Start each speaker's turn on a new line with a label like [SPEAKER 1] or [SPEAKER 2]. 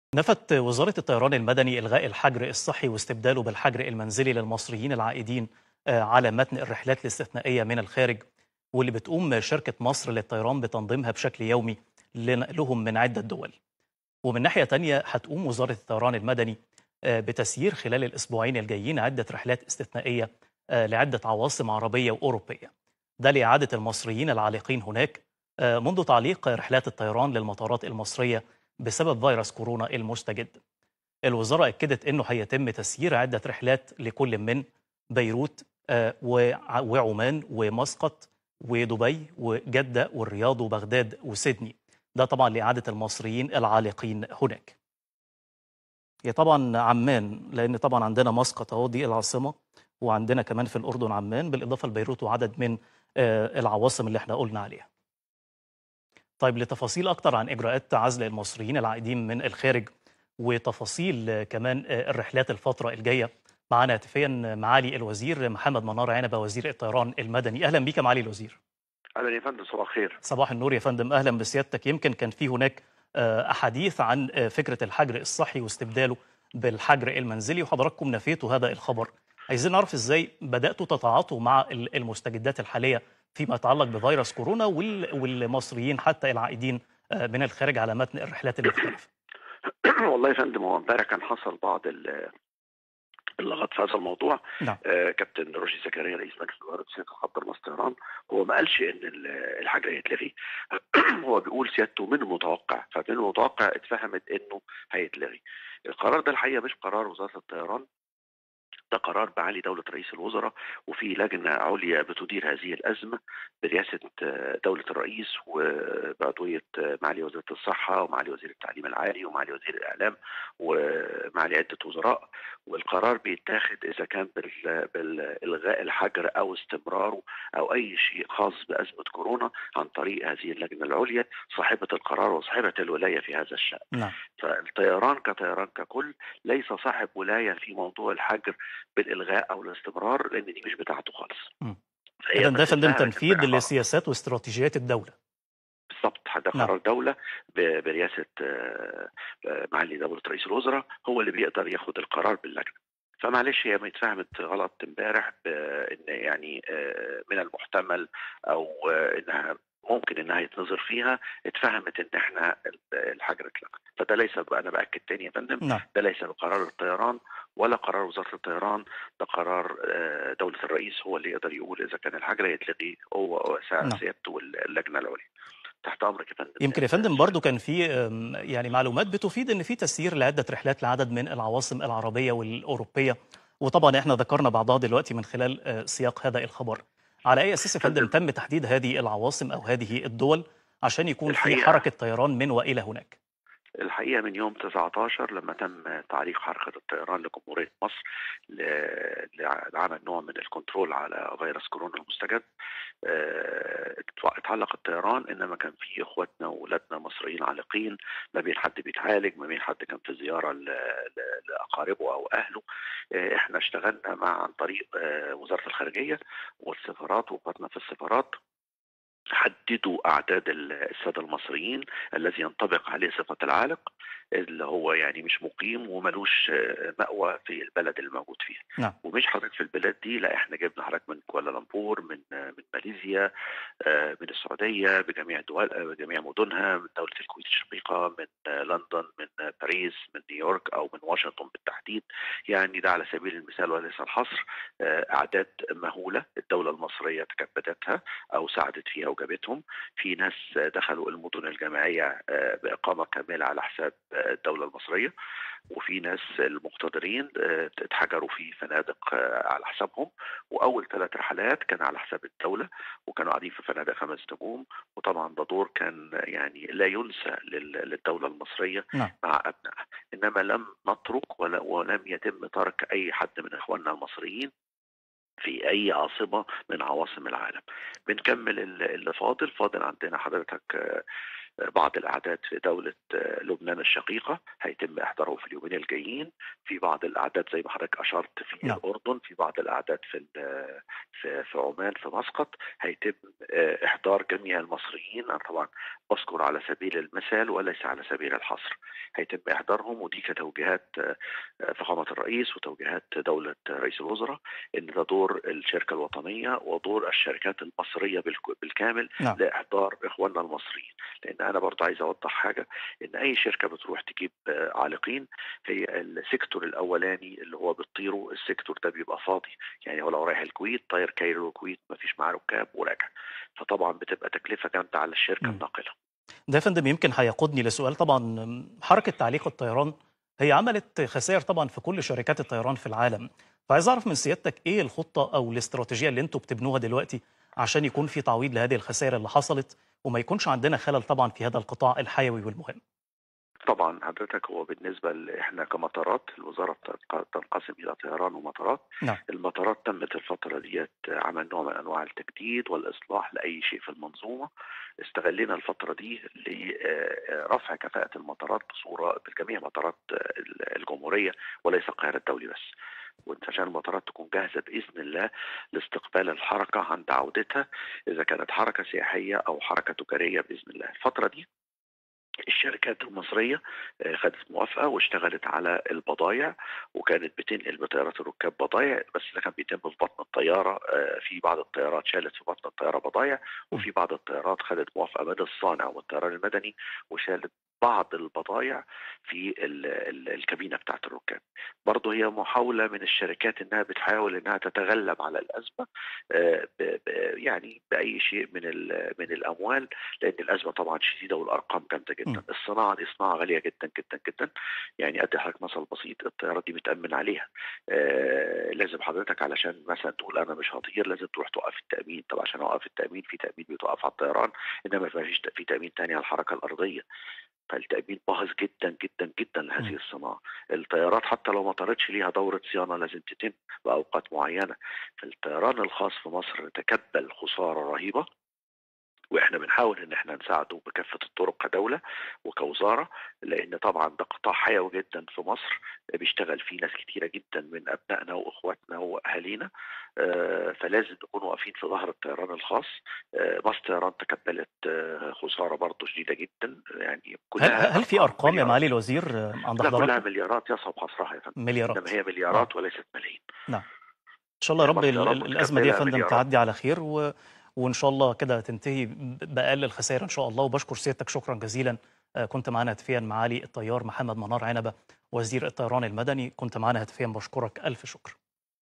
[SPEAKER 1] نفت وزارة الطيران المدني إلغاء الحجر الصحي واستبداله بالحجر المنزلي للمصريين العائدين على متن الرحلات الاستثنائية من الخارج واللي بتقوم شركة مصر للطيران بتنظيمها بشكل يومي لنقلهم من عدة دول ومن ناحية تانية هتقوم وزارة الطيران المدني بتسيير خلال الأسبوعين الجايين عدة رحلات استثنائية لعدة عواصم عربية وأوروبية ده لإعادة المصريين العالقين هناك منذ تعليق رحلات الطيران للمطارات المصرية بسبب فيروس كورونا المستجد الوزارة أكدت أنه هيتم تسيير عدة رحلات لكل من بيروت وعمان ومسقط ودبي وجدة والرياض وبغداد وسيدني ده طبعا لإعادة المصريين العالقين هناك هي طبعا عمان لأن طبعا عندنا مسقط أهو دي العاصمة وعندنا كمان في الأردن عمان بالإضافة لبيروت وعدد من العواصم اللي احنا قلنا عليها طيب لتفاصيل أكتر عن إجراءات عزل المصريين العائدين من الخارج وتفاصيل كمان الرحلات الفترة الجاية معنا هاتفيا معالي الوزير محمد منار عنبة وزير الطيران المدني أهلا بك معالي الوزير
[SPEAKER 2] اهلا يا فندم صباح الخير
[SPEAKER 1] صباح النور يا فندم أهلا بسيادتك يمكن كان في هناك أحاديث عن فكرة الحجر الصحي واستبداله بالحجر المنزلي وحضراتكم نفيتوا هذا الخبر عايزين نعرف ازاي بدأتوا تتعاطوا مع المستجدات الحالية فيما يتعلق بفيروس كورونا والمصريين حتى العائدين من الخارج على متن الرحلات المختلفة
[SPEAKER 2] والله يا فندم هو امبارح كان حصل بعض اللغط في هذا الموضوع
[SPEAKER 1] نعم.
[SPEAKER 2] آه كابتن رشدي زكريا رئيس مجلس اداره شركه خط مصر طيران هو ما قالش ان الحجر هيتلغي هو بيقول سيادته من المتوقع فمن المتوقع اتفهمت انه هيتلغي القرار ده الحقيقه مش قرار وزاره الطيران ده قرار معالي دولة رئيس الوزراء وفي لجنة عليا بتدير هذه الأزمة برئاسة دولة الرئيس وبعضوية معالي وزيرة الصحة ومعالي وزير التعليم العالي ومعالي وزير الإعلام ومعالي عدة وزراء والقرار بيتاخد إذا كان بالإلغاء الحجر أو استمراره أو أي شيء خاص بأزمة كورونا عن طريق هذه اللجنة العليا صاحبة القرار وصاحبة الولاية في هذا الشأن
[SPEAKER 1] نعم.
[SPEAKER 2] فالطيران كطيران ككل ليس صاحب ولاية في موضوع الحجر بالالغاء او الاستمرار لان دي مش بتاعته خالص.
[SPEAKER 1] اذا ده فندم تنفيذ لسياسات واستراتيجيات الدوله.
[SPEAKER 2] بالظبط ده قرار دوله برئاسه معالي دوله رئيس الوزراء هو اللي بيقدر ياخد القرار باللجنه. فمعلش هي ما اتفهمت غلط امبارح بان يعني من المحتمل او انها ممكن انها يتنظر فيها اتفهمت ان احنا الحجر اتلغى فده ليس انا باكد تاني يا فندم
[SPEAKER 1] نعم.
[SPEAKER 2] ده ليس بقرار الطيران ولا قرار وزاره الطيران ده قرار دوله الرئيس هو اللي يقدر يقول اذا كان الحجر يتلغي هو سيادته واللجنه العليا تحت امرك يا فندم
[SPEAKER 1] يمكن يا فندم برضو كان في يعني معلومات بتفيد ان في تسيير لعده رحلات لعدد من العواصم العربيه والاوروبيه وطبعا احنا ذكرنا بعضها دلوقتي من خلال سياق هذا الخبر على اي اساس يا فندم تم تحديد هذه العواصم او هذه الدول عشان يكون في حركه طيران من والى هناك
[SPEAKER 2] الحقيقه من يوم 19 لما تم تعليق حركه الطيران لجمهوريه مصر لعمل نوع من الكنترول على فيروس كورونا المستجد اتعلق الطيران انما كان في اخواتنا واولادنا مصريين عالقين ما بين حد بيتعالج ما بين حد كان في زياره لاقاربه او اهله احنا اشتغلنا مع عن طريق وزاره الخارجيه والسفارات واخواتنا في السفارات حددوا اعداد الساده المصريين الذي ينطبق عليه صفه العالق اللي هو يعني مش مقيم وملوش مأوى في البلد اللي موجود فيها
[SPEAKER 1] نعم.
[SPEAKER 2] ومش حضرتك في البلاد دي لا احنا جبنا حضرتك من كوالالمبور من من ماليزيا من السعوديه بجميع دول بجميع مدنها من دوله الكويت الشقيقه من لندن من باريس من نيويورك او من واشنطن بالتحديد يعني ده على سبيل المثال وليس الحصر اعداد مهوله الدوله المصريه تكبدتها او ساعدت فيها وجابتهم في ناس دخلوا المدن الجامعيه باقامه كامله على حساب الدوله المصريه وفي ناس المقتدرين اتحجروا في فنادق على حسابهم واول ثلاث رحلات كان على حساب الدوله وكانوا قاعدين في فنادق خمس نجوم وطبعا ده دور كان يعني لا ينسى للدوله المصريه
[SPEAKER 1] نعم.
[SPEAKER 2] مع ابنائها انما لم نترك ولا ولم يتم ترك اي حد من اخواننا المصريين في اي عاصمه من عواصم العالم بنكمل اللي فاضل فاضل عندنا حضرتك بعض الاعداد في دوله لبنان الشقيقه هيتم احضاره في اليومين الجايين في بعض الاعداد زي ما حضرتك اشرت في
[SPEAKER 1] نعم.
[SPEAKER 2] الاردن في بعض الاعداد في في في عمان في مسقط هيتم احضار جميع المصريين انا طبعا اذكر على سبيل المثال وليس على سبيل الحصر هيتم احضارهم ودي كتوجيهات فخامه الرئيس وتوجيهات دوله رئيس الوزراء ان ده دور الشركه الوطنيه ودور الشركات المصريه بالكامل
[SPEAKER 1] نعم.
[SPEAKER 2] لاحضار اخواننا المصريين لان انا برضه عايز اوضح حاجه ان اي شركه بتروح تجيب عالقين هي السيكتور الاولاني اللي هو بتطيره السيكتور ده بيبقى فاضي يعني هو لو رايح الكويت طاير كايرو الكويت ما فيش معاه ركاب وراجع فطبعا بتبقى تكلفه جامده على الشركه
[SPEAKER 1] م.
[SPEAKER 2] الناقله
[SPEAKER 1] ده يا فندم يمكن هيقودني لسؤال طبعا حركه تعليق الطيران هي عملت خسائر طبعا في كل شركات الطيران في العالم فعايز اعرف من سيادتك ايه الخطه او الاستراتيجيه اللي انتم بتبنوها دلوقتي عشان يكون في تعويض لهذه الخسائر اللي حصلت وما يكونش عندنا خلل طبعا في هذا القطاع الحيوي والمهم
[SPEAKER 2] طبعا حضرتك هو بالنسبه ل- احنا كمطارات الوزاره بتنق- تنقسم الى طيران ومطارات
[SPEAKER 1] نعم.
[SPEAKER 2] المطارات تمت الفتره ديت عمل نوع من انواع التجديد والاصلاح لاي شيء في المنظومه استغلينا الفتره دي لرفع كفاءه المطارات بصوره بجميع مطارات الجمهوريه وليس القاهره الدولي بس وانت عشان المطارات تكون جاهزه باذن الله لاستقبال الحركه عند عودتها اذا كانت حركه سياحيه او حركه تجاريه باذن الله الفتره دي الشركات المصريه آه، خدت موافقه واشتغلت على البضائع وكانت بتنقل بطيارات الركاب بضائع بس ده كان بيتم في بطن الطياره آه، في بعض الطيارات شالت في بطن الطياره بضائع وفي بعض الطيارات خدت موافقه من الصانع والطيران المدني وشالت بعض البضائع في ال- ال- الكابينه بتاعت الركاب برضه هي محاوله من الشركات انها بتحاول انها تتغلب على الازمه آه، ب- ب- يعني باي شيء من ال- من الاموال لان الازمه طبعا شديده والارقام جامده
[SPEAKER 1] م.
[SPEAKER 2] جدا الصناعه دي صناعه غاليه جدا جدا جدا يعني ادي حضرتك مثل بسيط الطيارات دي متامن عليها آه لازم حضرتك علشان مثلا تقول انا مش هطير لازم تروح توقف التامين طب عشان اوقف التامين في تامين بيتوقف على الطيران انما ما فيش في تامين تاني على الحركه الارضيه فالتامين باهظ جدا جدا جدا لهذه
[SPEAKER 1] م.
[SPEAKER 2] الصناعه الطيارات حتى لو ما طارتش ليها دوره صيانه لازم تتم باوقات معينه فالطيران الخاص في مصر تكبل خساره رهيبه واحنا بنحاول ان احنا نساعده بكافه الطرق كدوله وكوزاره لان طبعا ده قطاع حيوي جدا في مصر بيشتغل فيه ناس كتيره جدا من ابنائنا واخواتنا واهالينا آه، فلازم نكون واقفين في ظهر الطيران الخاص آه، مصر طيران تكبلت آه، خساره برضه شديده جدا يعني
[SPEAKER 1] هل,
[SPEAKER 2] كلها
[SPEAKER 1] هل في ارقام يا
[SPEAKER 2] مليارات.
[SPEAKER 1] معالي الوزير آه، عند
[SPEAKER 2] لا كلها
[SPEAKER 1] حضرتك
[SPEAKER 2] مليارات يصعب حصرها يا فندم
[SPEAKER 1] مليارات
[SPEAKER 2] انما هي مليارات وليست ملايين
[SPEAKER 1] ان شاء الله يا رب ال-
[SPEAKER 2] مليارات
[SPEAKER 1] ال- الازمه دي يا
[SPEAKER 2] متكبلة
[SPEAKER 1] فندم
[SPEAKER 2] مليارات.
[SPEAKER 1] تعدي على خير و... وان شاء الله كده تنتهي ب- باقل الخسائر ان شاء الله وبشكر سيادتك شكرا جزيلا آه، كنت معنا هاتفيا معالي الطيار محمد منار عنبه وزير الطيران المدني كنت معنا هاتفيا بشكرك الف شكر